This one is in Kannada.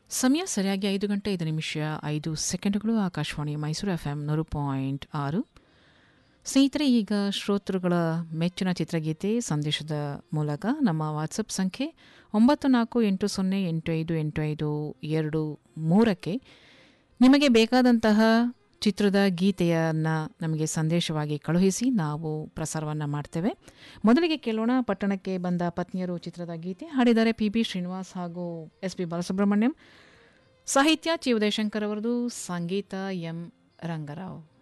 ಸಮಯ ಸರಿಯಾಗಿ ಐದು ಗಂಟೆ ಐದು ನಿಮಿಷ ಐದು ಸೆಕೆಂಡುಗಳು ಆಕಾಶವಾಣಿ ಮೈಸೂರು ಎಫ್ ಎಂ ನೂರು ಪಾಯಿಂಟ್ ಆರು ಸ್ನೇಹಿತರೆ ಈಗ ಶ್ರೋತೃಗಳ ಮೆಚ್ಚಿನ ಚಿತ್ರಗೀತೆ ಸಂದೇಶದ ಮೂಲಕ ನಮ್ಮ ವಾಟ್ಸಪ್ ಸಂಖ್ಯೆ ಒಂಬತ್ತು ನಾಲ್ಕು ಎಂಟು ಸೊನ್ನೆ ಎಂಟು ಐದು ಎಂಟು ಐದು ಎರಡು ಮೂರಕ್ಕೆ ನಿಮಗೆ ಬೇಕಾದಂತಹ ಚಿತ್ರದ ಗೀತೆಯನ್ನು ನಮಗೆ ಸಂದೇಶವಾಗಿ ಕಳುಹಿಸಿ ನಾವು ಪ್ರಸಾರವನ್ನು ಮಾಡ್ತೇವೆ ಮೊದಲಿಗೆ ಕೇಳೋಣ ಪಟ್ಟಣಕ್ಕೆ ಬಂದ ಪತ್ನಿಯರು ಚಿತ್ರದ ಗೀತೆ ಹಾಡಿದ್ದಾರೆ ಪಿ ಬಿ ಶ್ರೀನಿವಾಸ್ ಹಾಗೂ ಎಸ್ ಪಿ ಬಾಲಸುಬ್ರಹ್ಮಣ್ಯಂ ಸಾಹಿತ್ಯ ಚಿ ಉದಯಶಂಕರ್ ಅವರದು ಸಂಗೀತ ಎಂ ರಂಗರಾವ್